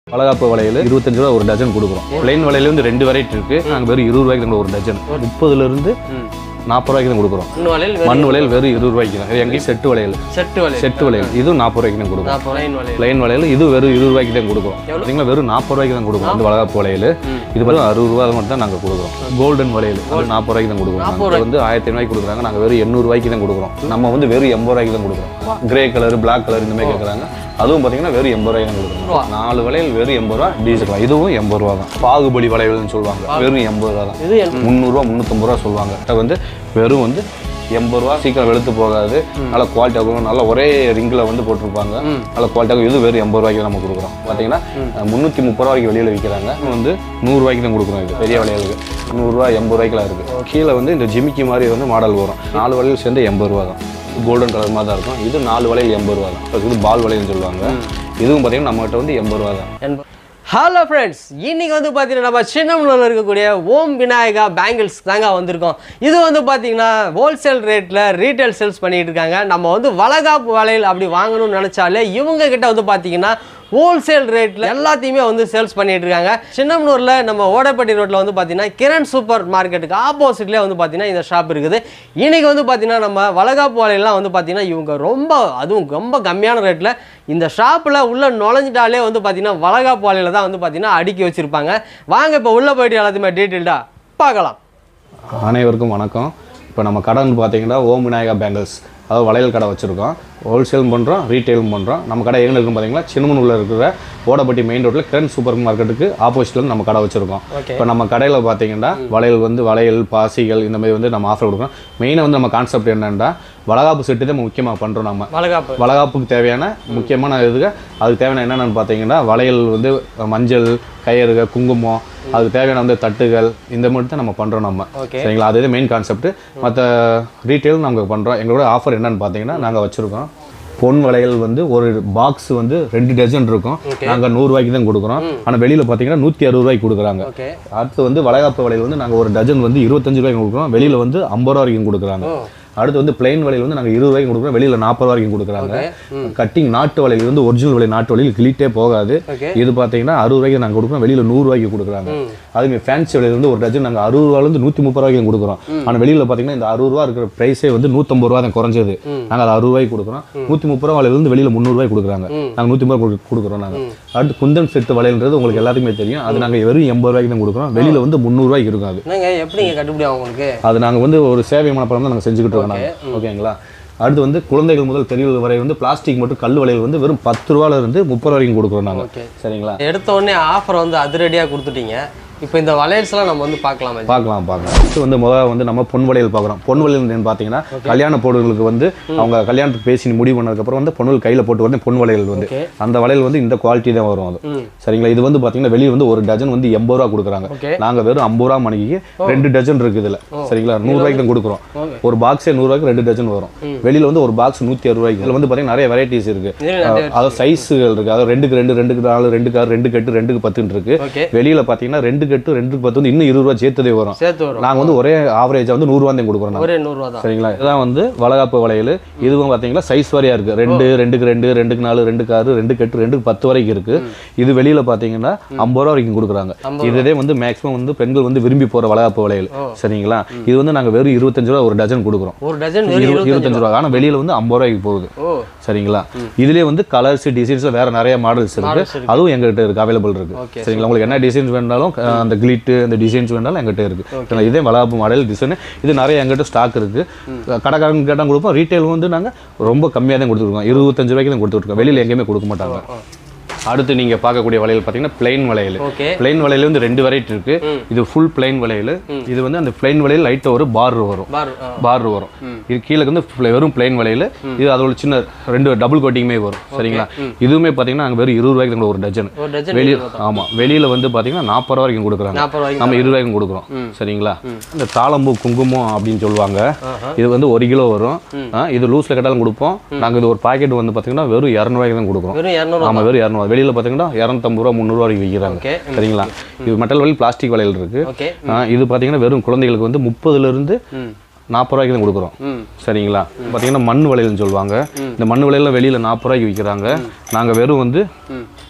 வளகாப்பு வளையல் இருபத்தஞ்சு ரூபா ஒரு டஜன் கொடுக்குறோம் பிளைன் வளையல் வந்து ரெண்டு வெரைட்டி இருக்கு நாங்கள் வெறும் இருபது ரூபாய்க்கு தான் ஒரு டஜன் முப்பதுல இருந்து நாற்பது ரூபாய்க்கு தான் கொடுக்குறோம் இன்னும் வளையல் மண் வளையல் வெறும் இருபது ரூபாய்க்கு தான் இது எங்கேயும் செட்டு வளையல் செட்டு வளையல் செட்டு வளையல் இதுவும் நாற்பது ரூபாய்க்கு தான் கொடுக்குறோம் நாற்பது லைன் வளையல் பிளைன் வளையல் இது வெறும் இருபது ரூபாய்க்கு தான் கொடுக்குறோம் பார்த்தீங்களா வெறும் நாற்பது ரூபாய்க்கு தான் கொடுக்குறோம் இந்த வளகாப்பு வளையல் இது வெறும் அறுபது ரூபா மட்டும் தான் நாங்கள் கொடுக்குறோம் கோல்டன் வளையல் அது நாற்பது ரூபாய்க்கு தான் கொடுக்குறோம் நாங்கள் வந்து ஆயிரத்தி ரூபாய்க்கு கொடுக்குறாங்க நாங்கள் வெறும் எண்ணூறு ரூபாய்க்கு தான் கொடுக்குறோம் நம்ம வந்து வெறும் எண்பது ரூபாய்க்கு தான் கொடுக்குறோம் கிரே கலர் பிளாக் கலர் இந்த மாதிரி கேட்குறாங்க அதுவும் பார்த்தீங்கன்னா வெறும் எண்பது ரூபாய்க்கு தான் கொடுக்குறோம் நாலு வளையல் வெறும் எண்பது ரூபா டீசல் இதுவும் எண்பது ரூபா தான் பாகுபலி வளையல்னு சொல்லுவாங்க வெறும் எண்பது ரூபா தான் இது என்- முந்நூறுரூவா முந்நூற்றம்பது ரூபா சொல்லுவாங்க அது வந்து வெறும் வந்து எண்பது ரூபா சீக்கிரம் வெளுத்து போகாது நல்ல குவாலிட்டியாக இருக்கும் நல்ல ஒரே ரிங்கில் வந்து போட்டிருப்பாங்க நல்ல குவாலிட்டியாக இது வெறும் எண்பது ரூபாய்க்கு நம்ம கொடுக்குறோம் பார்த்தீங்கன்னா முந்நூற்றி முப்பது ரூபாய்க்கு வெளியில் விற்கிறாங்க இது வந்து நூறுரூவாய்க்கு தான் கொடுக்குறோம் இது பெரிய வளையலுக்கு நூறுரூவா எண்பது ரூபாய்க்குலாம் இருக்குது கீழே வந்து இந்த ஜிமிக்கி மாதிரி வந்து மாடல் வரும் நாலு வளையல் சேர்ந்து எண்பது ரூபா தான் கோல்டன் கலர் மாதிரி தான் இருக்கும் இது நாலு வளையல் எண்பது ரூபா தான் இப்போ இது பால் வளையல்னு சொல்லுவாங்க இதுவும் பார்த்தீங்கன்னா நம்மகிட்ட வந்து எண்பது ரூபா தான் எண்பது ஹலோ ஃப்ரெண்ட்ஸ் இன்னைக்கு வந்து பார்த்தீங்கன்னா நம்ம சின்னமலூரில் இருக்கக்கூடிய ஓம் விநாயகா பேங்கிள்ஸ் தாங்க வந்திருக்கோம் இது வந்து பார்த்தீங்கன்னா ஹோல்சேல் ரேட்டில் ரீட்டைல் சேல்ஸ் பண்ணிட்டு இருக்காங்க நம்ம வந்து வளகாப்பு வளையல் அப்படி வாங்கணும்னு நினச்சாலே இவங்க கிட்ட வந்து பார்த்தீங்கன்னா ஹோல்சேல் ரேட்டில் எல்லாத்தையுமே வந்து சேல்ஸ் பண்ணிட்டு இருக்காங்க சின்னமனூரில் நம்ம ஓடப்பட்டி ரோட்டில் வந்து பார்த்தீங்கன்னா கிரண் சூப்பர் மார்க்கெட்டுக்கு ஆப்போசிட்லேயே வந்து பார்த்தீங்கன்னா இந்த ஷாப் இருக்குது இன்னைக்கு வந்து பார்த்தீங்கன்னா நம்ம வளகாப்பு வலையெல்லாம் வந்து பார்த்தீங்கன்னா இவங்க ரொம்ப அதுவும் ரொம்ப கம்மியான ரேட்டில் இந்த ஷாப்பில் உள்ள நுழைஞ்சிட்டாலே வந்து பார்த்தீங்கன்னா வளகாப்பு வலையில தான் வந்து பார்த்தீங்கன்னா அடுக்கி வச்சிருப்பாங்க வாங்க இப்போ உள்ளே போயிட்டு எல்லாத்தையுமே டீட்டெயில்டாக பார்க்கலாம் அனைவருக்கும் வணக்கம் இப்போ நம்ம கடைன்னு பார்த்தீங்கன்னா ஓம் விநாயகா பேங்கிள்ஸ் அதாவது வளையல் கடை வச்சுருக்கோம் ஹோல்சேலும் பண்ணுறோம் ரீட்டைலும் பண்ணுறோம் நம்ம கடை எங்கே இருக்கும் பார்த்தீங்கன்னா சின்னமனூரில் இருக்கிற ஓடப்பட்டி மெயின் ரோட்டில் கிரண் சூப்பர் மார்க்கெட்டுக்கு ஆப்போசிட்டில் வந்து நம்ம கடை வச்சுருக்கோம் Okay. இப்போ நம்ம கடையில் பார்த்தீங்கன்னா வளையல் வந்து வளையல் பாசிகள் இந்த மாதிரி வந்து நம்ம ஆஃபர் கொடுக்குறோம் மெயினாக வந்து நம்ம கான்செப்ட் என்னென்னா வளகாப்பு செட்டு தான் முக்கியமாக பண்ணுறோம் நம்ம வளகாப்பு வளகாப்புக்கு தேவையான முக்கியமான இதுக்கு அதுக்கு தேவையான என்னென்னு பார்த்தீங்கன்னா வளையல் வந்து மஞ்சள் கயிறுக குங்குமம் அதுக்கு தேவையான வந்து தட்டுகள் இந்த மட்டும் தான் நம்ம பண்ணுறோம் நம்ம Okay. சரிங்களா அது மெயின் கான்செப்ட் மற்ற ரீட்டைல் நாங்கள் பண்ணுறோம் எங்களோட ஆஃபர் என்னன்னு பார்த்தீங்கன்னா நாங்கள் வச்சுருக்கோம் பொன் வளையல் வந்து ஒரு பாக்ஸ் வந்து ரெண்டு டஜன் இருக்கும் நாங்கள் நூறுரூவாய்க்கு தான் கொடுக்குறோம் ஆனால் வெளியில் பார்த்தீங்கன்னா நூற்றி அறுபது ரூபாய்க்கு கொடுக்குறாங்க ஓகே அடுத்து வந்து வளைகாப்பு வளையல் வந்து நாங்கள் ஒரு டஜன் வந்து இருபத்தஞ்சு ரூபாய்க்கு கொடுக்குறோம் வெளியில் வந்து ஐம்பது ரூபா வரைக்கும் கொடுக்குறாங்க அடுத்து வந்து பிளைன் வளையல் வந்து நாங்கள் இருபது ரூபாய்க்கு கொடுக்குறோம் வெளியில் நாற்பது ரூபா வரைக்கும் கொடுக்குறாங்க கட்டிங் நாட்டு வளையல் வந்து ஒரிஜினல் வளையல் நாட்டு வளையல் கிளிட்டே போகாது Okay. இது பார்த்தீங்கன்னா அறுபது ரூபாய்க்கு நாங்கள் கொடுக்குறோம் வெளியில் நூறு ரூபாய்க்கு கொடுக்குறாங்க அதுமே ஃபேன்சி வளையல் வந்து ஒரு டஜன் நாங்கள் அறுபது ரூபாயிலேருந்து நூற்றி முப்பது ரூபாய்க்கு கொடுக்குறோம் ஆனால் வெளியில் பார்த்தீங்கன்னா இந்த அறுபது ரூபா இருக்கிற ப்ரைஸே வந்து நூற்றம்பது ரூபா தான் குறைஞ்சது நாங்கள் அது அறுபது ரூபாய்க்கு கொடுக்குறோம் நூற்றி முப்பது ரூபா வளையல் வந்து வெளியில் முந்நூறுபாய்க்கு கொடுக்குறாங்க நாங்கள் நூற்றி முப்பது ரூபாய்க்கு கொடுக்குறோம் நாங்கள் அடுத்து குந்தன் செட்டு வளையல்ன்றது உங்களுக்கு எல்லாத்துக்குமே தெரியும் அது நாங்கள் வெறும் எண்பது ரூபாய்க்கு தான் கொடுக்குறோம் வெளியில் வந்து முந்நூறுபாய்க்கு இருக்கும் அது என்னங்க எப்படிங்க கட்டுப்படி ஆகும் உங்களுக்கு அது நாங்கள் வந்து ஒரு சேவை மனப்படம் தான் நாங்கள் செஞ்சுக்கிட்டு இருக்கோம் நாங்கள் ஓகேங்களா அடுத்து வந்து குழந்தைகள் முதல் பெரியவர்கள் வரை வந்து பிளாஸ்டிக் மட்டும் கல் வளையல் வந்து வெறும் பத்து ரூபால இருந்து முப்பது வரைக்கும் கொடுக்குறோம் நாங்கள் Okay. சரிங்களா எடுத்த உடனே ஆஃபர் வந்து அதிரடியாக கொடுத்துட்டீங்க இப்போ இந்த வளையல்ஸ்லாம் நம்ம வந்து பார்க்கலாமா பார்க்கலாம் பார்க்கலாம் அடுத்து வந்து முதல்ல வந்து நம்ம பொன் வளையல் பார்க்குறோம் பொன் வளையல் என்னன்னு பார்த்தீங்கன்னா கல்யாண போடுகளுக்கு வந்து அவங்க கல்யாணத்துக்கு பேசி முடிவு பண்ணதுக்கப்புறம் வந்து பொண்ணுகள் கையில் போட்டு வந்து பொன் வளையல் வந்து Okay. அந்த வளையல் வந்து இந்த குவாலிட்டி தான் வரும் அது ம் சரிங்களா இது வந்து பார்த்தீங்கன்னா வெளியே வந்து ஒரு டஜன் வந்து எண்பது ரூபா கொடுக்குறாங்க Okay. நாங்கள் வெறும் ஐம்பது ரூபா மணிக்கு ரெண்டு டஜன் இருக்குது இதில் சரிங்களா நூறுரூவாய்க்கு தான் கொடுக்குறோம் Okay. ஒரு பாக்ஸே நூறுரூவாய்க்கு ரெண்டு டஜன் வரும் வெளியில் வந்து ஒரு பாக்ஸ் நூற்றி அறுபது ரூபாய்க்கு இதில் வந்து பார்த்தீங்கன்னா நிறைய வெரைட்டிஸ் இருக்குது இதுல நிறைய அதாவது சைஸுகள் இருக்குது அதாவது ரெண்டுக்கு ரெண்டு ரெண்டுக்கு நாலு ரெண்டுக்கு ஆறு ரெண்டு கட்டு ரெண்டுக்கு பத்துன்னு இருக்கு ஓகே வெளியில் பார்த்தீங்கன்னா ரெண்டு கட்டு ரெண்டுக்கு பத்து வந்து இன்னும் இருபது ரூபா சேர்த்ததே வரும் சேர்த்து வரும் நாங்கள் வந்து ஒரே ஆவரேஜாக வந்து நூறுரூவா தான் கொடுக்குறோம் நாங்க. ஒரே நூறுரூவா தான் சரிங்களா இதுதான் வந்து வளகாப்பு வளையல் இதுவும் பார்த்தீங்கன்னா சைஸ் வாரியா இருக்கு ரெண்டு ரெண்டுக்கு ரெண்டு ரெண்டுக்கு நாலு ரெண்டுக்கு ஆறு ரெண்டு கட்டு ரெண்டுக்கு பத்து வரைக்கும் இருக்கு இது வெளியில பார்த்தீங்கன்னா ஐம்பது ரூபா வரைக்கும் கொடுக்குறாங்க இதுதே வந்து மேக்ஸிமம் வந்து பெண்கள் வந்து விரும்பி போற வளகாப்பு வளையல் சரிங்களா இது வந்து நாங்கள் வெறும் இருபத்தஞ்சு ரூபா ஒரு டஜன் கொடுக்குறோம் ஒரு டஜன் இரு- வெறும் இருபத்தஞ்சு இருபத்தஞ்சு ரூபா ஆனால் வெளியில வந்து ஐம்பது ரூபாய்க்கு போகுது ஓ சரிங்களா இதுலயே வந்து கலர்ஸ் டிசைன்ஸ் வேற நிறைய மாடல்ஸ் Models இருக்கு இருக்கு. அதுவும் எங்ககிட்ட இருக்கு அவைலபிள் இருக்கு Okay, சரிங்களா உங்களுக்கு என்ன டிசைன்ஸ் வேணாலும் அஹ், அந்த கிளிட்டு அந்த டிசைன்ஸ் வேணாலும் எங்கிட்ட இருக்கு சரிங்களா, இதே வளாப்பு மாடல் டிசைன் இது நிறைய எங்கிட்ட ஸ்டாக் இருக்கு கடைக்காரங்க கேட்டால் கொடுப்போம் ரீட்டைல் வந்து நாங்க ரொம்ப கம்மியாக தான் கொடுத்துருக்கோம் இருபத்தஞ்சு ரூபாய்க்கு தான் கொடுத்துருக்கோம் வெளியில எங்கேயுமே கொடுக்க மாட்டாங்க அடுத்து நீங்க பார்க்கக்கூடிய வளையல் பார்த்தீங்கன்னா பிளைன் வளையல் ஓகே பிளைன் வளையல் வந்து ரெண்டு வெரைட்டி இருக்கு இது ஃபுல் பிளைன் வளையல் இது வந்து அந்த பிளைன் வளையல் லைட்டாக ஒரு பார் வரும் பார் ஆ. பார் வரும் இது கீழே வந்து fl- வெறும் பிளைன் வளையல் இது அதோட சின்ன ரெண்டு டபுள் கோட்டிங்குமே வரும் சரிங்களா இதுவுமே பார்த்தீங்கன்னா நாங்கள் வெறும் இருபது ரூபாய்க்கு தான் ஒரு டஜன் ஒரு டஜன் வெளியே ஆமா வெளியில வந்து பார்த்தீங்கன்னா நாற்பது ரூபா வரைக்கும் கொடுக்குறாங்க நாற்பது ரூபாய்க்கு நம்ம இருபது ரூபாய்க்கும் கொடுக்குறோம் சரிங்களா இந்த தாளம்பூ குங்குமம் அப்படின்னு சொல்லுவாங்க இது வந்து ஒரு கிலோ வரும் ஆ, இது லூஸ்ல கேட்டாலும் கொடுப்போம் நாங்க இது ஒரு பாக்கெட் வந்து பார்த்தீங்கன்னா வெறும் இரநூறுவாய்க்கு தான் கொடுக்குறோம் வெறும் இரநூறு ஆமா வெறும் இரநூறுவா வெளியில பார்த்தீங்கன்னா இரநூத்தம்பது ரூபா முந்நூறுவா வரைக்கும் விற்கிறாங்க ஓகே சரிங்களா இது மெட்டல் வளையல் பிளாஸ்டிக் வளையல் இருக்கு ஓகே ஆ, இது பார்த்தீங்கன்னா வெறும் குழந்தைகளுக்கு வந்து முப்பதுல இருந்து ம் நாற்பது ரூபாய்க்கு தான் கொடுக்குறோம் ம் சரிங்களா பார்த்தீங்கன்னா மண் வளையல்னு சொல்லுவாங்க இந்த மண் வளையல்ல வெளியில் நாற்பது ரூபாய்க்கு விற்கிறாங்க நாங்கள் வெறும் வந்து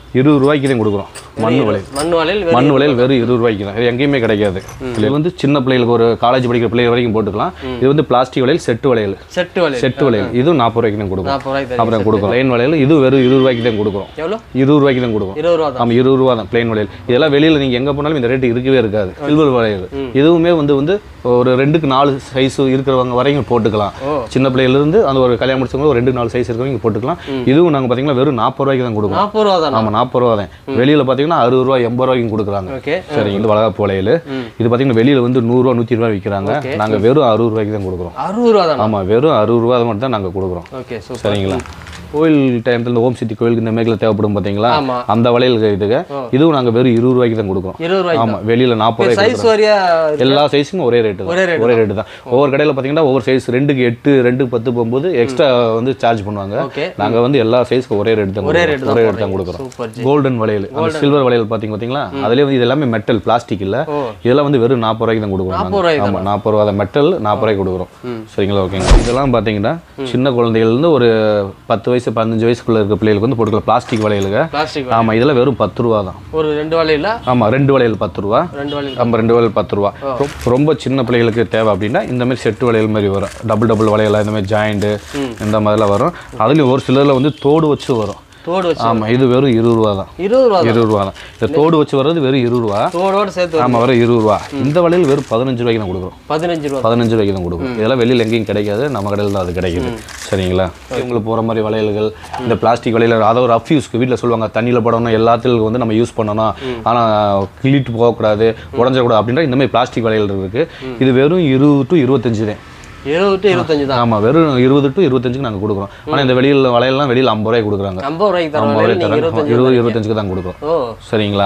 இருபது ரூபாய்க்கு தான் கொடுக்குறோம் மண் வளையல் மண் வலையில் வெறும் மண் வளையல் வெறும் இருபது ரூபாய்க்கு தான் இது எங்கேயுமே கிடைக்காது இது வந்து சின்ன பிள்ளைகளுக்கு ஒரு காலேஜ் படிக்கிற பிள்ளைகள் வரைக்கும் போட்டுக்கலாம் இது வந்து பிளாஸ்டிக் வளையல் செட்டு வளையல் செட்டு வலையில் செட்டு வளையல் இதுவும் நாற்பது ரூபாய்க்கு தான் கொடுக்கும் நாற்பது ரூபாய்க்கு தருவீங்க. அப்புறம் கொடுக்கும் லைன் வளையல் இது வெறும் இருபது ரூபாய்க்கு தான் கொடுக்குறோம் எவ்வளோ இருபது ரூபாய்க்கு தான் கொடுக்கும் இருபது ரூபா தான் ஆமாம் இருபது ரூபா தான் பிளைன் வளையல் இதெல்லாம் வெளியில் நீங்கள் எங்கே போனாலும் இந்த ரேட்டு இருக்கவே இருக்காது சில்வர் வளையல் இதுவுமே வந்து வந்து ஒரு ரெண்டுக்கு நாலு சைஸ் இருக்கிறவங்க வரைக்கும் போட்டுக்கலாம் சின்ன பிள்ளையிலேருந்து அந்த ஒரு கல்யாணம் முடிச்சவங்க ஒரு ரெண்டு நாலு சைஸ் இருக்கிறவங்க போட்டுக்கலாம் இதுவும் நாங்கள் பார்த்தீங்கன்னா வெறும் நாற்பது ரூபாய்க்கு தான் கொடுக்குறோம் நாற்பது ரூபா தானா ஆமாம் நாற்பது ரூபா தான் வெளியில் பார்த்தீங்கன்னா அறுபது ரூபா எண்பது ரூபாய்க்கும் கொடுக்குறாங்க ஓகே சரி இது வளகாப்பு வளையல் இது பார்த்தீங்கன்னா வெளியில் வந்து நூறுரூவா நூற்றி ரூபா விற்கிறாங்க நாங்கள் வெறும் அறுபது ரூபாய்க்கு தான் கொடுக்குறோம் அறுபது ரூபா தானா ஆமாம் வெறும் அறுபது ரூபா மட்டும் தான் நாங்கள் கொடுக்குறோம் ஓகே சூப்பர் சரிங்களா கோயில் டைம்ல இந்த ஓம் சித்தி கோயிலுக்கு இந்த மேக்கில் தேவைப்படும் பார்த்தீங்களா ஆமா. அந்த வளையல் இதுக்கு இதுவும் நாங்கள் வெறும் இருபது ரூபாய்க்கு தான் கொடுக்குறோம் இருபது ரூபாய்க்கு ஆமாம் வெளியில் நாற்பது ரூபாய்க்கு சைஸ் வரியா எல்லா சைஸும் ஒரே ரேட்டு ஒரே தான் ஒரே ரேட்டு தான் ஒவ்வொரு கடையில் பார்த்தீங்கன்னா ஒவ்வொரு சைஸ் ரெண்டுக்கு எட்டு ரெண்டுக்கு பத்து போகும்போது எக்ஸ்ட்ரா வந்து சார்ஜ் பண்ணுவாங்க ஓகே நாங்கள் வந்து எல்லா சைஸ்க்கு ஒரே ரேட் தான் ஒரே கொடுக்குறோம். ரேட் தான் ஒரே ரேட் தான் கொடுக்குறோம் சூப்பர் ஜி கோல்டன் வளையல் அந்த சில்வர் வளையல் பார்த்தீங்க பார்த்தீங்களா அதுலேயே வந்து இது எல்லாமே மெட்டல் பிளாஸ்டிக் இல்லை ஓ. இதெல்லாம் வந்து வெறும் நாற்பது ரூபாய்க்கு தான் கொடுக்குறோம் நாற்பது ரூபாய்க்கு ஆமாம் நாற்பது ரூபா மெட்டல் நாற்பது ரூபாய்க்கு கொடுக்குறோம் சரிங்களா ஓகேங்க இதெல்லாம் பார்த்தீங்கன்னா சின்ன குழந்தைகள்லேருந்து ஒரு பத்து வயசு பதினஞ்சு வயசுக்குள்ள இருக்க பிள்ளைகளுக்கு வந்து போட்டுக்கலாம் பிளாஸ்டிக் வளையலுங்க பிளாஸ்டிக் ஆமாம் இதெல்லாம் வெறும் பத்து ரூபா தான் ஒரு ரெண்டு வலையில ஆமாம் ரெண்டு வளையல் பத்து ரூபா ரெண்டு வலையில் நம்ம ரெண்டு வளையல் பத்து ரூபா ரொ- ரொம்ப சின்ன பிள்ளைகளுக்கு தேவை அப்படின்னா இந்த மாதிரி செட்டு வளையல் மாதிரி வரும் டபுள் டபுள் வளையல் இந்த மாதிரி ஜாயிண்ட்டு இந்த மாதிரிலாம் வரும் அதுலேயும் ஒரு சிலரில் வந்து தோடு வச்சு வரும் தோடு வச்சு ஆமாம் இது வெறும் இருபது ரூபா தான் இருபது ரூபா தான் இருபது ரூபா தான் இந்த தோடு வச்சு வர்றது வெறும் இருபது ரூபா தோடோட சேர்த்து வரும். ஆமாம் வெறும் இருபது ரூபா இந்த வளையல் வெறும் பதினஞ்சு ரூபாய்க்கு தான் கொடுக்குறோம் பதினஞ்சு ரூபா பதினஞ்சு ரூபாய்க்கு தான் கொடுக்கும் இதெல்லாம் வெளியில் எங்கேயும் கிடைக்காது நம்ம கடையில் தான் அது கிடைக்குது சரிங்களா உங்களுக்கு போகிற மாதிரி வளையல்கள் இந்த பிளாஸ்டிக் வளையல் அதை ஒரு ரஃப் யூஸ்க்கு வீட்டில் சொல்லுவாங்க தண்ணியில் போடணும் எல்லாத்துக்கும் வந்து நம்ம யூஸ் பண்ணணும் ஆனால் கிள்ளிட்டு போகக்கூடாது உடஞ்சிடக்கூடாது அப்படின்ற இந்த மாதிரி பிளாஸ்டிக் வளையல் இருக்குது இது வெறும் இருபது டு இருபத்தஞ்சு தான் இருபது டு இருபத்தஞ்சு தான் ஆமாம் வெறும் இருபது டு இருபத்தஞ்சுக்கு நாங்கள் கொடுக்குறோம் ஆனால் இந்த வெளியில் வளையல்லாம் வெளியில் ஐம்பது ரூபாய்க்கு கொடுக்குறாங்க ஐம்பது ரூபாய்க்கு தர ஐம்பது வலையில் ரூபாய்க்கு நீங்கள் தராங்க இருபத்தஞ்சு இருபது இருபத்தஞ்சுக்கு தான் கொடுக்குறோம் ஓ சரிங்களா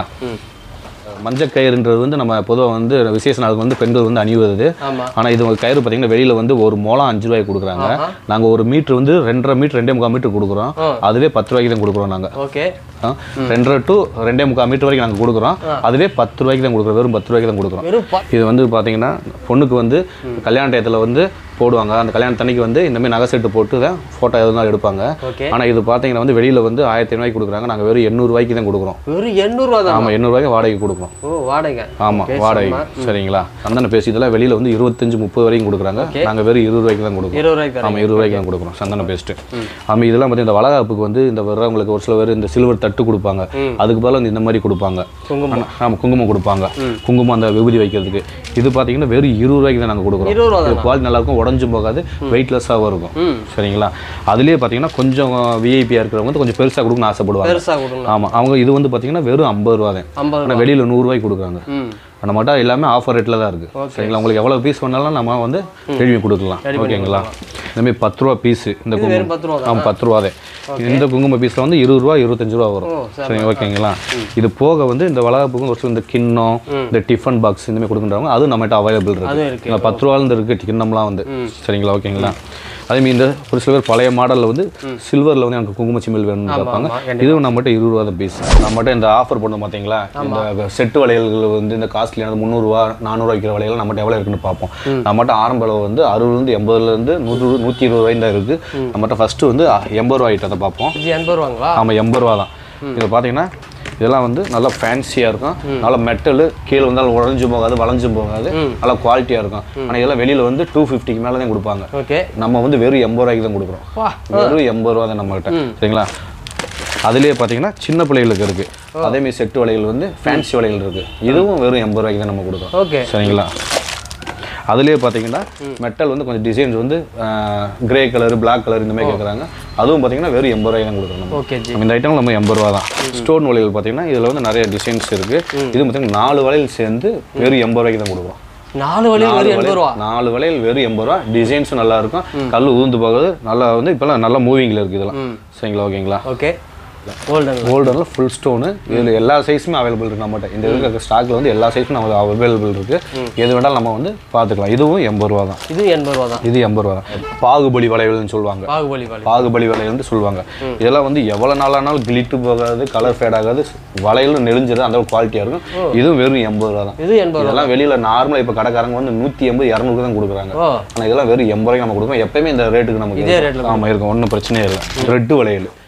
மஞ்சக்கயிறுன்றது வந்து நம்ம பொதுவாக வந்து விசேஷ நாளுக்கு வந்து பெண்கள் வந்து அணிவது ஆமா ஆனால் இது ஒரு கயிறு பார்த்தீங்கன்னா வெளியில் வந்து ஒரு மோளம் அஞ்சு ரூபாய்க்கு கொடுக்குறாங்க நாங்கள் ஒரு மீட்ரு வந்து ரெண்டரை மீட்டர் ரெண்டே முக்கால் மீட்டர் கொடுக்குறோம் அதுவே பத்து ரூபாய்க்கு தான் கொடுக்குறோம் நாங்கள் ஓகே ரெண்டரை டு ரெண்டே முக்கால் மீட்டர் வரைக்கும் நாங்கள் கொடுக்குறோம் அதுவே பத்து ரூபாய்க்கு தான் கொடுக்குறோம் வெறும் பத்து ரூபாய்க்கு தான் கொடுக்குறோம் வெறும் ப- இது வந்து பார்த்தீங்கன்னா பொண்ணுக்கு வந்து கல்யாண டயத்தில் வந்து போடுவாங்க அந்த கல்யாணத்தன்னைக்கு வந்து இந்த மாதிரி நகை செட்டு போட்டு தான் ஃபோட்டோ எதுனாலும் எடுப்பாங்க ஓகே ஆனால் இது பார்த்தீங்கன்னா வந்து வெளியில் வந்து ஆயிரத்தி ஐநூறுவாய்க்கு கொடுக்குறாங்க நாங்கள் வெறும் எண்ணூறுவாய்க்கு தான் கொடுக்குறோம் வெறும் எண்ணூறுவா தான் ஆமாம் எண்ணூறுவாய்க்கு வாடகைக்கு கொடுக்குறோம் ஓ வாடகை ஆமாம் வாடகை சரிங்களா சந்தன பேசி இதெல்லாம் வெளியில் வந்து இருபத்தஞ்சு முப்பது வரைக்கும் கொடுக்குறாங்க நாங்கள் வெறும் இருபது ரூபாய்க்கு தான் கொடுக்குறோம் இருபது ரூபாய்க்கு தரேன் ஆமாம் இருபது ரூபாய்க்கு தான் கொடுக்குறோம் சந்தன பேஸ்ட்டு ஆமாம் இதெல்லாம் பார்த்து இந்த வளகாப்புக்கு வந்து இந்த வர்றவங்களுக்கு ஒரு சில பேர் இந்த சில்வர் தட்டு கொடுப்பாங்க அதுக்கு பதிலா வந்து இந்த மாதிரி கொடுப்பாங்க குங்குமம் ஆமாம் குங்குமம் கொடுப்பாங்க குங்குமம் அந்த விபூதி வைக்கிறதுக்கு இது பார்த்தீங்கன்னா வெறும் இருபது ரூபாய்க்கு தான் நாங்கள் கொடுக்குறோம் இருபது ரூபா இது குவாலிட்டி நல்லா இருக்கும் உடஞ்சும் போகாது வெயிட்லெஸ்ஸாகவும் இருக்கும் ம். சரிங்களா அதுலேயே பார்த்தீங்கன்னா கொஞ்சம் விஐபியாக இருக்கிறவங்க வந்து கொஞ்சம் பெருசாக கொடுக்கணும்னு ஆசைப்படுவாங்க பெருசா கொடுங்க ஆமாம் அவங்க இது வந்து பார்த்தீங்கன்னா வெறும் ஐம்பது ரூபா தான் ஐம்பது ஆனால் வெளியில் நூறுரூவாய்க்கு கொடுக்குறாங்க ம் நம்மகிட்ட எல்லாமே ஆஃபர் ரேட்டில் தான் இருக்குது சரிங்களா உங்களுக்கு எவ்வளோ பீஸ் வேணாலும் நம்ம வந்து ரெடி கொடுக்கலாம் ஓகேங்களா இந்தமாதிரி பத்து ரூபா பீஸு இந்த வெறும் குங்குமம் பத்து ரூபா தான் ஆமாம் பத்து ரூபாதே இந்த குங்கும பீஸில் வந்து இருபது ரூபா இருபத்தஞ்சு ரூபா வரும் ஓ சரி சரி ஓகேங்களா இது போக வந்து இந்த வளகாப்புக்கு ஒரு சில இந்த கிண்ணம் இந்த டிஃபன் பாக்ஸ் இந்த மாதிரி கொடுக்குறவங்க அதுவும் நம்மகிட்ட அவைலபிள் இருக்கு அதுவும் இருக்கு இங்க பத்து ரூபாலேருந்து இருக்குது கிண்ணம்லாம் வந்து சரிங்களா ஓகேங்களா அதேமாதிரி இந்த ஒரு சில பேர் பழைய மாடலில் வந்து சில்வரில் வந்து எனக்கு குங்கும சிமிழ் வேணும்னு கேட்பாங்க ஆமா, இதுவும் நம்மகிட்ட இருபது ரூபா தான் பீஸ் நம்மகிட்ட இந்த ஆஃபர் பண்ணோம் பார்த்தீங்களா இந்த செட்டு வளையல்கள் வந்து இந்த காஸ்ட்லியானது முந்நூறுரூவா நானூறுவா விற்கிற வளையல் நம்மகிட்ட எவ்வளோ இருக்குன்னு பார்ப்போம் நம்மகிட்ட ஆரம்ப அளவு வந்து அறுபதுலேருந்து எண்பதுலேருந்து நூறு நூற்றி இருபது ரூபாய் தான் இருக்குது நம்மகிட்ட ஃபஸ்ட்டு வந்து எண்பது ரூபா ஐட்டத்தை பார்ப்போம் இது எண்பது ரூபாங்களா ஆமாம் எண்பது ரூபா தான் இது பார்த்தீங்கன்னா இதெல்லாம் வந்து நல்லா ஃபேன்சியாக இருக்கும் நல்லா மெட்டலு கீழே வந்தாலும் உடஞ்சும் போகாது வளைஞ்சும் போகாது நல்லா குவாலிட்டியாக இருக்கும் ஆனால் இதெல்லாம் வெளியில் வந்து டூ ஃபிஃப்டிக்கு மேலே தான் கொடுப்பாங்க ஓகே நம்ம வந்து வெறும் எண்பது ரூபாய்க்கு தான் கொடுக்குறோம் வா வெறும் எண்பது ரூபா தான் நம்மகிட்ட சரிங்களா அதுலேயே பார்த்தீங்கன்னா சின்ன பிள்ளைகளுக்கு இருக்குது அதேமாதிரி செட்டு வளையல் வந்து ஃபேன்சி வளையல் இருக்குது இதுவும் வெறும் எண்பது ரூபாய்க்கு தான் நம்ம கொடுக்குறோம் ஓகே சரிங்களா அதுலேயே பார்த்தீங்கன்னா மெட்டல் வந்து கொஞ்சம் டிசைன்ஸ் வந்து கிரே கலர் Black கலர் இந்த மாதிரி கேட்குறாங்க அதுவும் பார்த்தீங்கன்னா வெறும் எண்பது ரூபாய்க்கு தான் கொடுக்குறோம் நம்ம ஓகே ஜி நம்ம இந்த ஐட்டம் நம்ம எண்பது ரூபா தான் ஸ்டோன் வளையல் பார்த்தீங்கன்னா இதில் வந்து நிறைய டிசைன்ஸ் இருக்குது இது பார்த்தீங்கன்னா நாலு வளையல் சேர்ந்து வெறும் எண்பது ரூபாய்க்கு தான் கொடுக்குறோம் நாலு வழி நாலு வெறும் எண்பது வளையல் ரூபா நாலு வளையல் வெறும் எண்பது ரூபா டிசைன்ஸும் நல்லா இருக்கும் கல் ஊந்து போகுது நல்லா வந்து இப்போலாம் நல்லா மூவிங்கில் இருக்குது இதெல்லாம் சரிங்களா ஓகேங்களா ஓகே கோல்டன் கோல்டனில் ஃபுல் ஸ்டோனு இதில் எல்லா சைஸுமே அவைலபிள் இருக்குது நம்மகிட்ட இந்த இருக்கிற ஸ்டாக்கில் வந்து எல்லா சைஸும் நம்ம அவைலபிள் இருக்குது எது வேணாலும் நம்ம வந்து பார்த்துக்கலாம் இதுவும் எண்பது ரூபா தான் இது எண்பது ரூபா தான் இது எண்பது ரூபா தான் பாகுபலி வளையல்னு சொல்லுவாங்க பாகுபலி வழி பாகுபலி வளையல்னு சொல்லுவாங்க இதெல்லாம் வந்து எவ்வளோ நாளானாலும் கிளிட்டு போகாது கலர் ஃபேட் ஆகாது வளையலும் நெளிஞ்சது அந்த குவாலிட்டியாக இருக்கும் இதுவும் வெறும் எண்பது ரூபா தான் இது எண்பது ரூபா இதெல்லாம் வெளியில் நார்மலாக இப்போ கடைக்காரங்க வந்து நூற்றி எண்பது இரநூறுக்கு தான் கொடுக்குறாங்க ஓ ஆனால் இதெல்லாம் வெறும் எண்பது ரூபாய்க்கு நம்ம கொடுப்போம் எப்பயுமே இந்த ரேட்டுக்கு நமக்கு இதே இருக்கும். ரேட்ல ஆமாம் இருக்கும் ஒன்றும் பிரச்சனையே இல்லை ரெட்டு வளையல்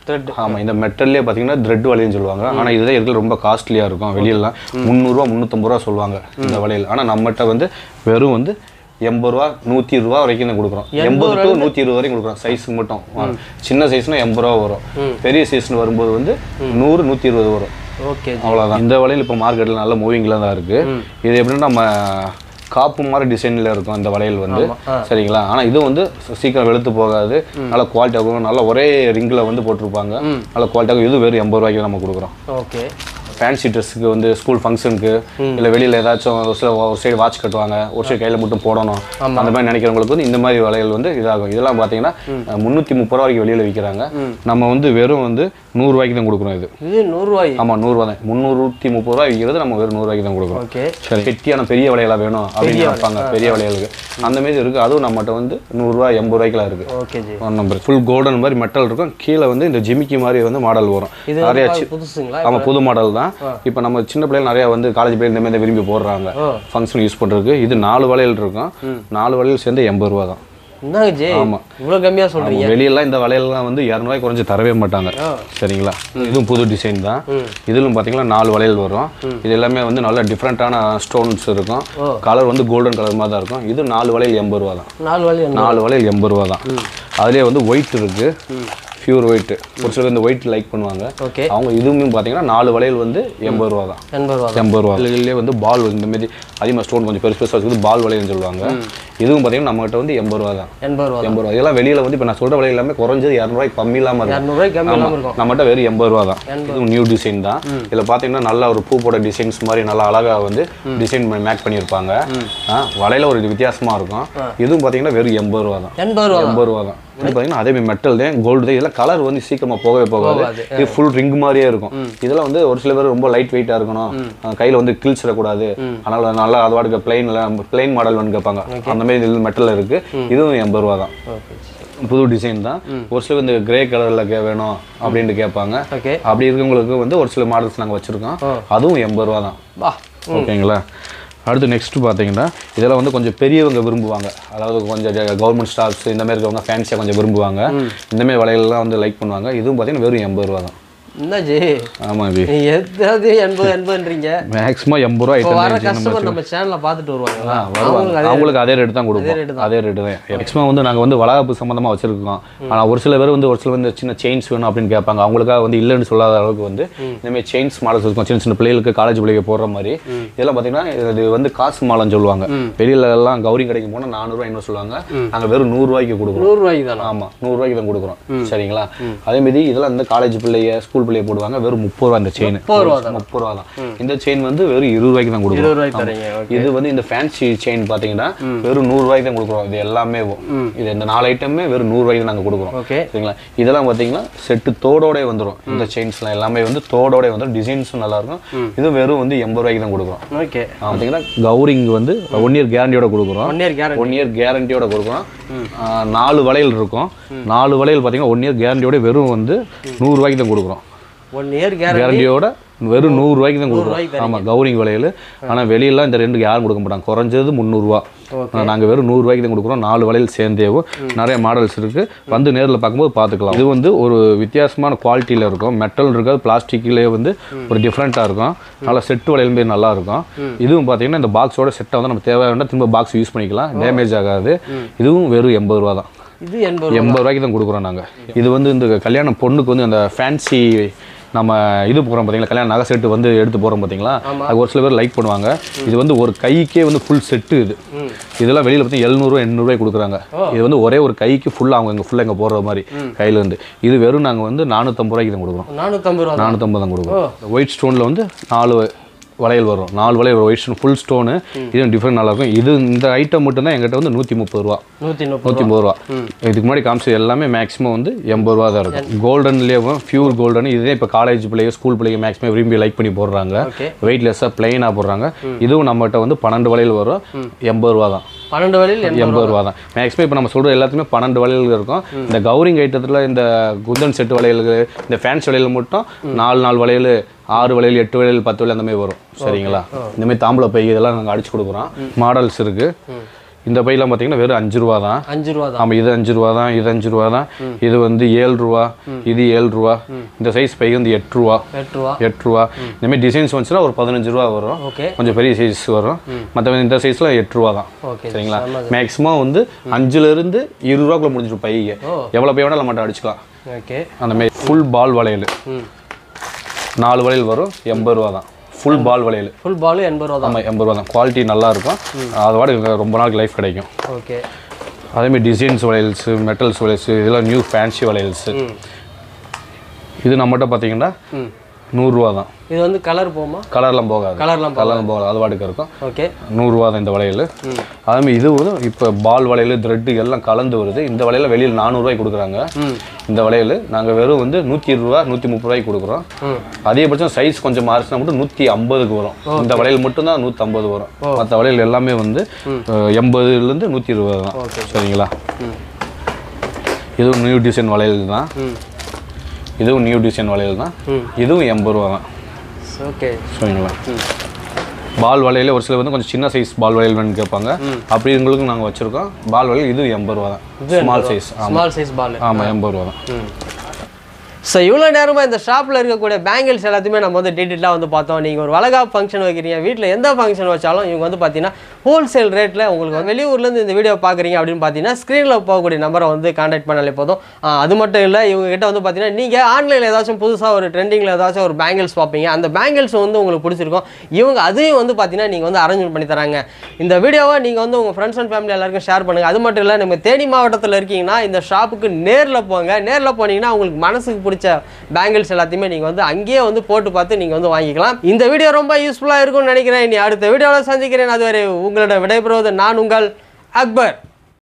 த்ரெட் ஆமாம் இந்த மெட்டல்லே பார்த்தீங்கன்னா த்ரெட் வளையல்னு சொல்லுவாங்க ஆனால் இதுதான் இருக்கிற ரொம்ப காஸ்ட்லியாக இருக்கும் வெளியிலலாம் முந்நூறுரூவா முந்நூற்றம்பது ரூபா சொல்லுவாங்க இந்த வளையல் ஆனால் நம்மகிட்ட வந்து வெறும் வந்து எண்பது ரூபா நூற்றி ரூபா வரைக்கும் தான் கொடுக்குறோம் எண்பது டு நூற்றி இருபது வரைக்கும் கொடுக்குறோம் சைஸுக்கு மட்டும் சின்ன சைஸ்னா எண்பது ரூபா வரும் பெரிய சைஸ்னு வரும்போது வந்து நூறு நூற்றி இருபது வரும் ஓகே அவ்வளோதான் இந்த வளையல் இப்போ மார்க்கெட்டில் நல்ல மூவிங்கில் தான் இருக்குது இது எப்படின்னா நம்ம காப்பு மாதிரி டிசைனில் இருக்கும் இந்த வளையல் வந்து சரிங்களா ஆனால் இது வந்து சீக்கிரம் வெளுத்து போகாது நல்ல குவாலிட்டியாக இருக்கும் நல்ல ஒரே ரிங்கில் வந்து போட்டிருப்பாங்க நல்ல குவாலிட்டியாக இது வெறும் எண்பது ரூபாய்க்கு நம்ம கொடுக்குறோம் ஓகே ஃபேன்சி ட்ரெஸ்ஸுக்கு வந்து ஸ்கூல் ஃபங்க்ஷனுக்கு இல்லை வெளியில் ஏதாச்சும் ஒரு சில ஒரு சைடு வாட்ச் கட்டுவாங்க ஒரு சைடு கையில் மட்டும் போடணும் அந்த மாதிரி நினைக்கிறவங்களுக்கு வந்து இந்த மாதிரி வளையல் வந்து இதாகும் இதெல்லாம் பார்த்தீங்கன்னா முந்நூற்றி முப்பது ரூபா வரைக்கும் வெளியில் விற்கிறாங்க நம்ம வந்து வெறும் வந்து நூறுரூவாய்க்கு தான் கொடுக்குறோம் இது இது நூறுரூவாய் ஆமாம் நூறுரூவா தான் முந்நூற்றி முப்பது ரூபா விற்கிறது நம்ம வெறும் நூறுரூவாய்க்கு தான் கொடுக்குறோம் ஓகே சரி கெட்டியான பெரிய வளையலாக வேணும் அப்படின்னு நினைப்பாங்க பெரிய வளையலுக்கு அந்த மாதிரி இருக்குது அதுவும் நம்மகிட்ட வந்து நூறுரூவா எண்பது ரூபாய்க்குலாம் இருக்குது okay G one number full golden மாதிரி மெட்டல் இருக்கும் கீழே வந்து இந்த ஜிமிக்கி மாதிரி வந்து மாடல் வரும் இது நிறைய வந்து சி- புதுசுங்களா ஆமாம் புது மாடல் தான் இப்போ நம்ம சின்ன பிள்ளைகள் நிறைய வந்து காலேஜ் பிள்ளைகள் இந்த மாதிரி விரும்பி போடுறாங்க ஓ. ஃபங்க்ஷன் யூஸ் பண்ணுறதுக்கு இது நாலு வளையல் இருக்கும் நாலு வளையல் சேர்ந்து எண்பது ரூபா தான் என்னங்க ஜி ஆமா. இவ்வளோ கம்மியாக சொல்கிறீங்க வெளியெல்லாம் இந்த வளையல்லாம் வந்து இரநூறுவாய் குறைஞ்சு தரவே மாட்டாங்க சரிங்களா இதுவும் புது டிசைன் தான் இதிலும் பார்த்தீங்கன்னா நாலு வளையல் வரும் இது எல்லாமே வந்து நல்ல டிஃப்ரெண்ட்டான ஸ்டோன்ஸ் இருக்கும் கலர் வந்து கோல்டன் கலர் மாதிரி தான் இருக்கும் இது நாலு வளையல் எண்பது ரூபா தான் நாலு வழி நாலு வளையல் எண்பது ரூபா தான் அதுலேயே வந்து ஒயிட் இருக்கு பியூர் ஒயிட் ஒரு சிலர் இந்த ஒயிட் லைக் பண்ணுவாங்க ஓகே அவங்க இதுவுமே பார்த்தீங்கன்னா நாலு வளையல் வந்து எண்பது ரூபா தான் எண்பது ரூபா எண்பது ரூபா இதுலேயே வந்து பால் இந்த மாதிரி அதிகமாக ஸ்டோன் கொஞ்சம் பெருசு பெருசாக இருக்குது பால் வளையல்னு சொல்லுவாங்க இதுவும் பார்த்தீங்கன்னா நம்மகிட்ட வந்து எண்பது ரூபா தான் எண்பது ரூபா எண்பது ரூபா இதெல்லாம் வெளியில் வந்து இப்போ நான் சொல்கிற வளையல் எல்லாமே குறைஞ்சது இரநூறுவாய்க்கு கம்மி இல்லாமல் இருக்கும் இரநூறுவாய்க்கு கம்மி இல்லாமல் இருக்கும் நம்மகிட்ட வெறும் எண்பது ரூபா தான் இதுவும் நியூ டிசைன் தான் இதில் பார்த்தீங்கன்னா நல்லா ஒரு பூ போட டிசைன்ஸ் மாதிரி நல்லா அழகாக வந்து டிசைன் மேக் பண்ணியிருப்பாங்க ஆ, வளையல ஒரு வித்தியாசமாக இருக்கும் இதுவும் பார்த்தீங்கன்னா வெறும் எண்பது ரூபா தான் எண்பது ரூபா எண்பது ரூபா தான் இது பார்த்தீங்கன்னா அதே மாதிரி மெட்டல் தான் கோல்டு தான் இதெல்லாம் கலர் வந்து சீக்கிரமாக போகவே போகாது போகாது. இது ஃபுல் ரிங் மாதிரியே இருக்கும் இதெல்லாம் வந்து ஒரு சில பேர் ரொம்ப லைட் வெயிட்டாக இருக்கணும் அஹ் கையில வந்து கிழிச்சிடக்கூடாது அதனால நல்லா அது வாட்டுக்கு பிளைன்ல பிளைன் மாடல் வந்து கேட்பாங்க அந்த மாதிரி இது மெட்டல் இருக்கு இதுவும் எண்பது ரூபா தான் ஓகே புது டிசைன் தான் ஒரு சில இந்த கிரே கலர்ல கே வேணும் அப்படின்ட்டு கேட்பாங்க ஓகே அப்படி இருக்கவங்களுக்கு வந்து ஒரு சில மாடல்ஸ் நாங்கள் வச்சிருக்கோம் அதுவும் எண்பது ரூபா தான் வா ஓகேங்களா அடுத்து நெக்ஸ்ட் பார்த்தீங்கன்னா இதெல்லாம் வந்து கொஞ்சம் பெரியவங்க விரும்புவாங்க அதாவது கொஞ்சம் கவர்மெண்ட் ஸ்டாஃப்ஸ் இந்த மாதிரி இருக்கவங்க ஃபேன்சியாக கொஞ்சம் விரும்புவாங்க இந்த மாதிரி வளையல்லாம் வந்து லைக் பண்ணுவாங்க இதுவும் பார்த்தீங்கன்னா வெறும் எண்பது ரூபா தான் என்ன ஜி ஆமாம் இது நீ எதாவது எண்பது எண்பதுன்றீங்க மேக்ஸிமம் எண்பது ரூபா இப்போ வர ஐட்டம் கஸ்டமர் நம்ம சேனலை பார்த்துட்டு வருவாங்களா வருவாங்க அவங்களுக்கு அதே ரேட் தான் கொடுப்போம் அதே ரேட்டு தான் மேக்ஸிமம் வந்து நாங்கள் வந்து வளகாப்பு சம்மந்தமாக வச்சிருக்கோம் ஆனால் ஒரு சில பேர் வந்து ஒரு சில வந்து சின்ன செயின்ஸ் வேணும் அப்படின்னு கேட்பாங்க அவங்களுக்காக வந்து இல்லைன்னு சொல்லாத அளவுக்கு வந்து இந்த மாதிரி செயின்ஸ் மாடல்ஸ் இருக்கும் சின்ன சின்ன பிள்ளைகளுக்கு காலேஜ் பிள்ளைங்க போடுற மாதிரி இதெல்லாம் பார்த்தீங்கன்னா இது வந்து காசு மாலைன்னு சொல்லுவாங்க வெளியில எல்லாம் கௌரி கடைக்கு போனால் நானூறுரூவா என்ன சொல்லுவாங்க நாங்கள் வெறும் நூறுரூவாய்க்கு கொடுக்குறோம் நூறுரூவாய்க்கு தானே ஆமாம் நூறுரூவாய்க்கு தான் கொடுக்குறோம் சரிங்களா அதே மாதிரி இதெல்லாம் இந்த காலேஜ் பிள்ளைய ஸ்கூல் பிள்ளைய போடுவாங்க வெறும் முப்பது ரூபா இந்த செயின் முப்பது ரூபா தான். முப்பது ரூபா தான் இந்த செயின் வந்து வெறும் இருபது ரூபாய்க்கு தான் கொடுக்குறோம் இருபது ரூபாய்க்கு தரீங்க ஓகே இது வந்து இந்த ஃபேன்சி செயின் பார்த்தீங்கன்னா வெறும் நூறு ரூபாய்க்கு தான் கொடுக்குறோம் இது எல்லாமே இது இந்த நாலு ஐட்டமே வெறும் நூறு ரூபாய்க்கு தான் நாங்கள் கொடுக்குறோம் ஓகே சரிங்களா இதெல்லாம் பார்த்தீங்கன்னா செட்டு தோடோட வந்துடும் இந்த செயின்ஸ்லாம் எல்லாமே வந்து தோடோட வந்துடும் டிசைன்ஸும் நல்லா இருக்கும் இது வெறும் வந்து எண்பது ரூபாய்க்கு தான் கொடுக்குறோம் ஓகே பார்த்தீங்கன்னா கௌரிங் வந்து ஒன் இயர் கேரண்டியோட கொடுக்குறோம் one year guarantee one year கேரண்டியோட கொடுக்குறோம் ஆ, நாலு வளையல் இருக்கும் நாலு வளையல் பார்த்தீங்கன்னா ஒன் இயர் கேரண்டியோட வெறும் வந்து நூறு ரூபாய்க்கு தான் கொடுக்குறோம் ஒன் இயர் கேரண்டி கேரண்டியோட வெறும் நூறு ரூபாய்க்கு தான் ரூபாய்க்கு கொடுக்குறோம் ஆமாம் கௌரிங் வளையல் ஆனால் வெளியெல்லாம் இந்த ரெண்டுக்கு யாரும் கொடுக்க மாட்டாங்க குறைஞ்சது முந்நூறுரூவா நாங்கள் வெறும் நூறு ரூபாய்க்கு தான் கொடுக்குறோம் நாலு வளையல் சேர்ந்தேவும் நிறைய மாடல்ஸ் இருக்கு வந்து நேரில் பார்க்கும்போது பார்த்துக்கலாம் இது வந்து ஒரு வித்தியாசமான குவாலிட்டியில் இருக்கும் மெட்டல் இருக்காது பிளாஸ்டிக்லேயே வந்து ஒரு டிஃப்ரெண்ட்டாக இருக்கும் நல்லா செட்டு வளையல் மாரி நல்லா இருக்கும் இதுவும் பார்த்தீங்கன்னா இந்த பாக்ஸோட செட்டை வந்து நம்ம தேவையான திரும்ப பாக்ஸ் யூஸ் பண்ணிக்கலாம் டேமேஜ் ஆகாது இதுவும் வெறும் எண்பது ரூபா தான் இது எண்பது ரூபா எண்பது ரூபாய்க்கு தான் கொடுக்குறோம் நாங்கள் இது வந்து இந்த கல்யாண பொண்ணுக்கு வந்து அந்த ஃபேன்சி நம்ம இது போகிறோம் பார்த்தீங்களா கல்யாண நகை செட்டு வந்து எடுத்து போகிறோம் பார்த்தீங்களா அது ஒரு சில பேர் லைக் பண்ணுவாங்க இது வந்து ஒரு கைக்கே வந்து ஃபுல் செட்டு இது இதெல்லாம் வெளியில் பார்த்தி எழுநூறுவா எண்ணூறுவாய் கொடுக்குறாங்க இது வந்து ஒரே ஒரு கைக்கு ஃபுல்லாக அவங்க இங்கே ஃபுல்லாக இங்கே போடுற மாதிரி கையில இருந்து இது வெறும் நாங்கள் வந்து நானூற்றம்பது ரூபாய்க்கு தான் கொடுக்குறோம் நானூற்றம்பது ரூபா தான். நானூற்றம்பது தான் கொடுக்குறோம் ஒயிட் ஸ்டோனில் வந்து நாலு வளையல் வரும் நாலு வளையல் ஒயிட் ஸ்டோன் ஃபுல் ஸ்டோனு இதுவும் டிஃப்ரெண்ட் நல்லா இருக்கும் இது இந்த ஐட்டம் மட்டும்தான் எங்கிட்ட வந்து நூற்றி முப்பது ரூபா நூற்றி முப்பது நூற்றி ஐம்பது ரூபா இதுக்கு முன்னாடி காமிச்சது எல்லாமே மேக்ஸிமம் வந்து எண்பது ரூபா தான் இருக்கும் கோல்டன்லேயும் பியூர் கோல்டன் இதே இப்போ காலேஜ் பிள்ளைங்க ஸ்கூல் பிள்ளைங்க மேக்ஸிமம் விரும்பி லைக் பண்ணி போடுறாங்க ஓகே வெயிட்லெஸ்ஸாக பிளெயினாக போடுறாங்க இதுவும் நம்மகிட்ட வந்து பன்னெண்டு வளையல் வரும் எண்பது ரூபா தான் பன்னெண்டு வழியில் எண்பது எண்பது ரூபா தான் மேக்ஸிமம் இப்போ நம்ம சொல்கிற எல்லாத்துக்குமே பன்னெண்டு வளையல்கள் இருக்கும் இந்த கௌரிங் ஐட்டத்தில் இந்த குந்தன் செட்டு வளையல்கள் இந்த ஃபேன்ஸ் வளையல் மட்டும் நாலு நாலு வளையல் ஆறு வளையல் எட்டு வளையல் பத்து வளையல் அந்த மாதிரி வரும் சரிங்களா இந்த மாதிரி தாம்பளை பை இதெல்லாம் நாங்கள் அடிச்சு கொடுக்குறோம் மாடல்ஸ் இருக்குது இந்த பையெல்லாம் பார்த்தீங்கன்னா வெறும் அஞ்சு ரூபா தான் அஞ்சு ரூபா தான் ஆமாம் இது அஞ்சு ரூபா தான் இது அஞ்சு ரூபா தான் இது வந்து ஏழு ரூபா இது ஏழு ரூபா இந்த சைஸ் பை வந்து எட்டு ரூபா எட்டு ரூபா எட்டு ரூபா இந்த மாதிரி டிசைன்ஸ் வந்துச்சுன்னா ஒரு பதினஞ்சு ரூபா வரும் ஓகே கொஞ்சம் பெரிய சைஸ் வரும் மற்ற இந்த சைஸில் எட்டு ரூபா தான் ஓகே சரிங்களா மேக்ஸிமம் வந்து அஞ்சுல இருந்து இருபது ரூபாக்குள்ள முடிஞ்சிடும் பைய ஓ. எவ்வளோ பை வேணாலும் நம்மகிட்ட அடிச்சுக்கலாம் ஓகே அந்த மாதிரி ஃபுல் பால் வளையல் ம் நாலு வளையல் வரும் எண்பது ரூபா தான் ஃபுல் பால் வளையல் ஃபுல் பாலு எண்பது ரூபா தான் ஆமாம் எண்பது ரூபா தான் குவாலிட்டி நல்லா இருக்கும் அது வாடகை ரொம்ப நாளைக்கு லைஃப் கிடைக்கும் ஓகே அதேமாதிரி டிசைன்ஸ் வளையல்ஸு மெட்டல்ஸ் வளையல்ஸு இதெல்லாம் நியூ ஃபேன்சி வளையல்ஸு ம் இது நம்மகிட்ட பார்த்தீங்கன்னா ம் நூறுரூவா தான் இது வந்து கலர் போமா கலர்லாம் போகாது கலர்லாம் போ கலர்லாம் போகாது அது வாடகை இருக்கும் ஓகே நூறுரூவா தான் இந்த வளையல் அதேமாதிரி இது வந்து இப்போ பால் வளையல் த்ரெட்டு எல்லாம் கலந்து வருது இந்த வளையல் வெளியில் நானூறுரூவாய்க்கு கொடுக்குறாங்க ம் இந்த வளையல் நாங்கள் வெறும் வந்து நூற்றி இருபது ரூபா நூற்றி முப்பது ரூபாய்க்கு கொடுக்குறோம் ம் அதிகபட்சம் சைஸ் கொஞ்சம் மாறிச்சுனா மட்டும் நூற்றி ஐம்பதுக்கு வரும் இந்த வளையல் மட்டும்தான் நூற்றம்பது வரும் மற்ற வளையல் எல்லாமே வந்து அஹ், எண்பதுலேருந்து நூற்றி இருபது தான் சரிங்களா ம் இதுவும் நியூ டிசைன் வளையல் தான் ம் இதுவும் நியூ டிசைன் வளையல் தான் ம். இதுவும் எண்பது ரூபா தான் ஓகே சரிங்களா பால் வளையல் ஒரு சிலர் வந்து கொஞ்சம் சின்ன சைஸ் பால் வளையல் வேணும்னு கேட்பாங்க அப்படி உங்களுக்கு நாங்கள் வச்சுருக்கோம் பால் வளையல் இது எண்பது ரூபா தான் ஸ்மால் சைஸ் ஆமாம் ஸ்மால் சைஸ் பால் ஆமாம் எண்பது ரூபா தான் ம் ஸோ இவ்வளோ நேரமாக இந்த ஷாப்பில் இருக்கக்கூடிய பேங்கிள்ஸ் எல்லாத்தையுமே நம்ம வந்து டீட்டெயிலாக வந்து பார்த்தோம் நீங்கள் ஒரு வளகாப்பு ஃபங்க்ஷன் வைக்கிறீங்க வீட்டில் எந்த ஃபங்க்ஷன் வச்சாலும் இவங்க வந்து பார்த்தீங்கன்னா ஹோல்சேல் ரேட்டில் உங்களுக்கு வந்து வெளியூர்லேருந்து இந்த வீடியோ பார்க்குறீங்க அப்படின்னு பார்த்தீங்கன்னா ஸ்க்ரீனில் போகக்கூடிய நம்பரை வந்து காண்டாக்ட் பண்ணாலே போதும் ஆ, அது மட்டும் இல்லை இவங்க கிட்ட வந்து பார்த்தீங்கன்னா நீங்கள் ஆன்லைனில் ஏதாச்சும் புதுசாக ஒரு ட்ரெண்டிங்கில் ஏதாச்சும் ஒரு பேங்கிள்ஸ் பார்ப்பீங்க அந்த பேங்கிள்ஸ் வந்து உங்களுக்கு பிடிச்சிருக்கும் இவங்க அதையும் வந்து பார்த்தீங்கன்னா நீங்கள் வந்து அரேஞ்ச் பண்ணி தராங்க இந்த வீடியோவை நீங்கள் வந்து உங்கள் ஃப்ரெண்ட்ஸ் அண்ட் ஃபேமிலி எல்லாருக்கும் ஷேர் பண்ணுங்கள் அது மட்டும் இல்லை நம்ம தேனி மாவட்டத்தில் இருக்கீங்கன்னா இந்த ஷாப்புக்கு நேரில் போங்க நேரில் போனீங்கன்னா உங்களுக்கு மனசுக்கு பிடிச்ச பேங்கிள்ஸ் எல்லாத்தையுமே நீங்கள் வந்து அங்கேயே வந்து போட்டு பார்த்து நீங்கள் வந்து வாங்கிக்கலாம் இந்த வீடியோ ரொம்ப யூஸ்ஃபுல்லாக இருக்கும்னு நினைக்கிறேன் இனி அடுத்த வீடியோவில் சந்திக்கிறேன் அதுவரை உங்களோட விடைபெறுவது நான் உங்கள் அக்பர்